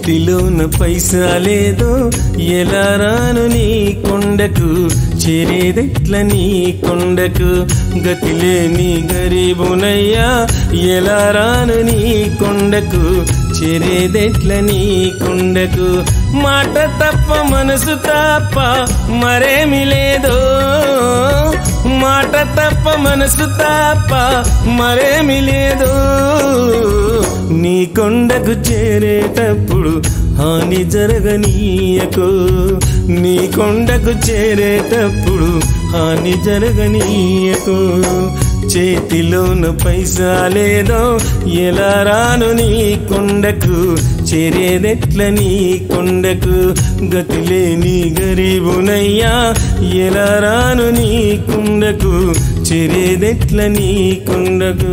చేతిలోన పైసా లేదో ఎలా రాను నీ కొండకు చేరేదెట్ల నీ కొండకు గతిలేని గరీబునయ్యా ఎలా రాను నీ కొండకు చేరేదెట్ల నీ కొండకు మాట తప్ప మనసు తప్ప మరేమి లేదో మాట తప్ప మనసు తప్ప మరేమి లేదు నీ కొండకు చేరేటప్పుడు హాని జరగనీయకు నీ కొండకు చేరేటప్పుడు హాని జరగనీయకు చేతిలోన పైసా లేదో ఎలా రాను నీ కొండకు చేరేదెట్ల నీ కొండకు గతిలేని గరీబునయ్యా ఎలా రాను నీ కొండకు చేరేదెట్ల నీ కొండకు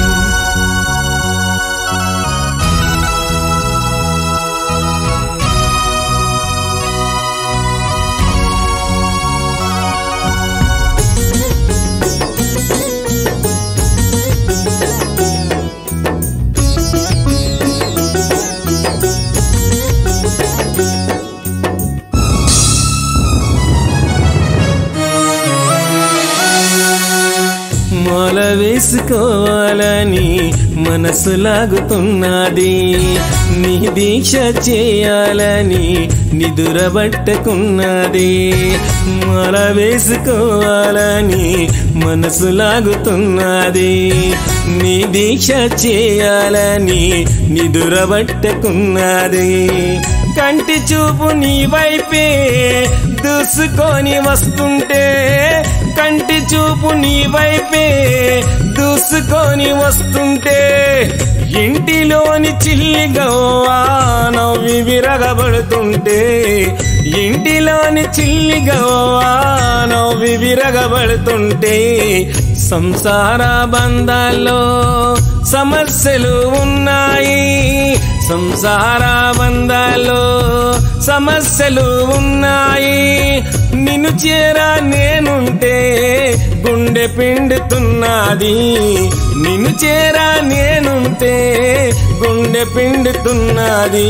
మాల వేసుకోవాలని మనసు లాగుతున్నది నీ దీక్ష చేయాలని నిదురబట్టకున్నది మాల వేసుకోవాలని మనసు లాగుతున్నది నీ దీక్ష చేయాలని నిదురబట్టకున్నది కంటి చూపు నీ వైపే దూసుకొని వస్తుంటే కంటి చూపు నీ వైపే దూసుకొని వస్తుంటే ఇంటిలోని చిల్లిగవ్వా నవ్వి విరగబడుతుంటే ఇంటిలోని చిల్లిగవ్వా నవ్వి విరగబడుతుంటే సంసార బంధాల్లో సమస్యలు ఉన్నాయి సంసార బంధాల్లో సమస్యలు ఉన్నాయి నిన్ను చేరా నేనుంటే గుండె పిండుతున్నది నిన్ను చేరా నేనుంటే గుండె పిండుతున్నది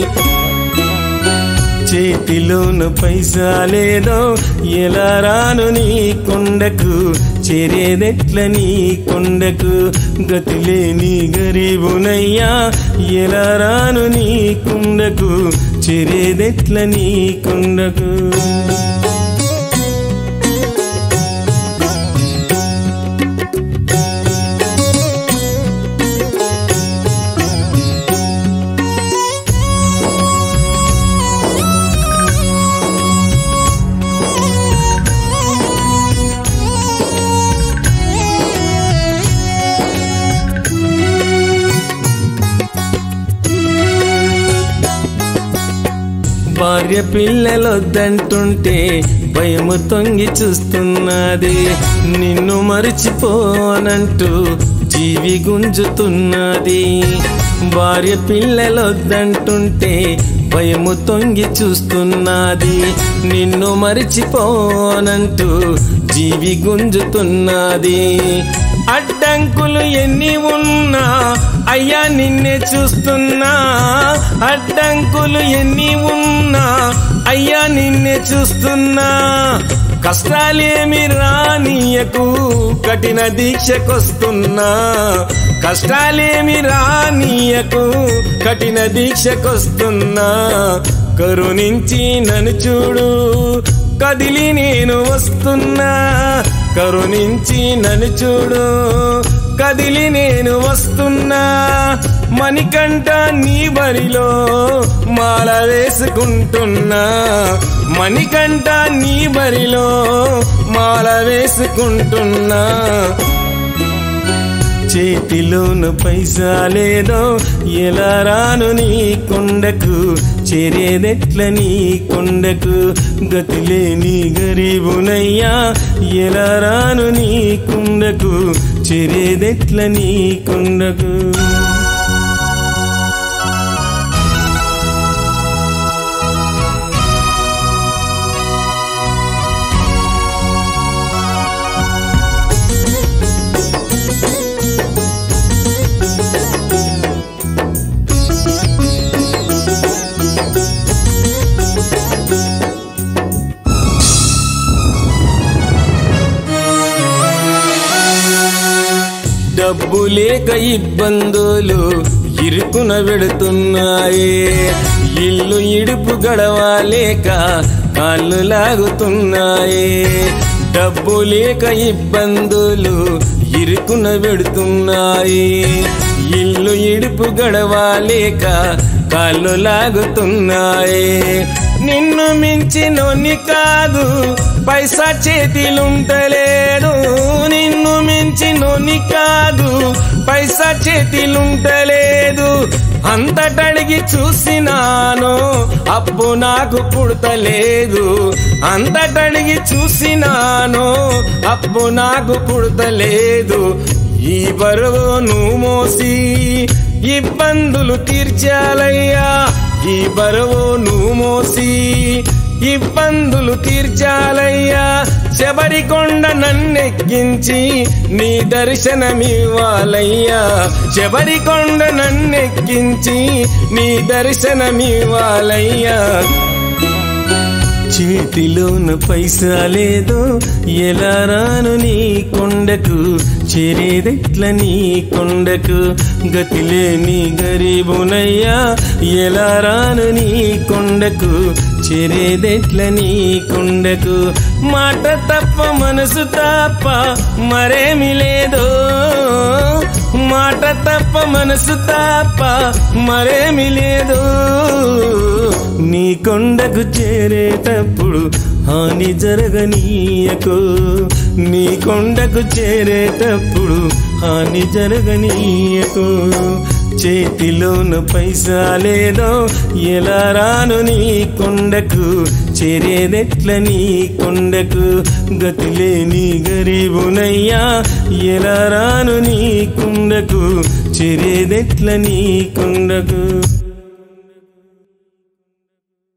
చేతిలోన పైసా లేదో ఎలా రాను నీ కొండకు చేరేదెట్ల నీ కొండకు గతిలేని గరీబునయ్యా ఎలా రాను నీ కొండకు చేరేదెట్ల నీ కొండకు భార్య పిల్లలొద్దంటుంటే భయము తొంగి చూస్తున్నది నిన్ను మరిచిపోనంటూ జీవి గుంజుతున్నది భార్య పిల్లలొద్దంటుంటే భయము తొంగి చూస్తున్నది నిన్ను మరిచిపోనంటూ జీవి గుంజుతున్నది అడ్డంకులు ఎన్ని ఉన్నా అయ్యా నిన్నే చూస్తున్నా అడ్డంకులు ఎన్ని ఉన్నా అయ్యా నిన్నే చూస్తున్నా కష్టాలేమి రానియకు కఠిన దీక్షకొస్తున్నా కష్టాలేమి రానియకు కఠిన దీక్షకొస్తున్నా కరుణించి నన్ను చూడు కదిలి నేను వస్తున్నా కరుణించి నన్ను చూడు కదిలి నేను వస్తున్నా మణికంట నీ బరిలో మాల వేసుకుంటున్నా మణికంట నీ బరిలో మాల వేసుకుంటున్నా చేతిలోన పైసా లేదో ఎలా రాను నీ కొండకు చేరేదెట్ల నీ కొండకు గతిలేని గరీబునయ్యా ఎలా రాను నీ కొండకు చేరేదెట్ల నీ కొండకు లేక ఇబ్బందులు ఇరుకున వెడుతున్నాయి ఇల్లు ఇడుపు గడవాలేక కాళ్ళు లాగుతున్నాయి డబ్బు లేక ఇబ్బందులు ఇరుకున వెడుతున్నాయి ఇల్లు ఇడుపు గడవాలేక కాళ్ళు లాగుతున్నాయి నిన్ను మించినోని కాదు పైసా చేతిలుంటలేదు నిన్ను మించినోని కాదు పైసా చేతిలుంటలేదు అంతటడిగి చూసినాను అప్పు నాకు పుడతలేదు అంతటడిగి చూసినాను అప్పు నాకు పుడతలేదు ఈ బరువు నువ్వు మోసి ఇబ్బందులు తీర్చాలయ్యా ఈ బరువు నువ్వు మోసి ఇబ్బందులు తీర్చాలయ్యా శబరికొండ నన్నెక్కించి నీ దర్శనమివ్వాలయ్యా శబరికొండ నన్నెక్కించి నీ దర్శనమివ్వాలయ్యా చేతిలోన పైసా లేదో ఎలా రాను నీ కొండకు చేరేదెట్ల నీ కొండకు గతిలేని గరీబునయ్యా ఎలా రాను నీ కొండకు చేరేదెట్ల నీ కొండకు మాట తప్ప మనసు తప్ప మరేమి లేదో మాట తప్ప మనసు తప్ప మరేమి లేదు నీ కొండకు చేరేటప్పుడు హాని జరగనీయకు నీ కొండకు చేరేటప్పుడు హాని జరగనీయకు చేతిలోన పైసా లేదో ఎలా రాను నీ కొండకు చేరేదెట్ల నీ కొండకు గతిలేని గరీబునయ్యా ఎలా రాను నీ కొండకు చేరేదెట్ల నీ కొండకు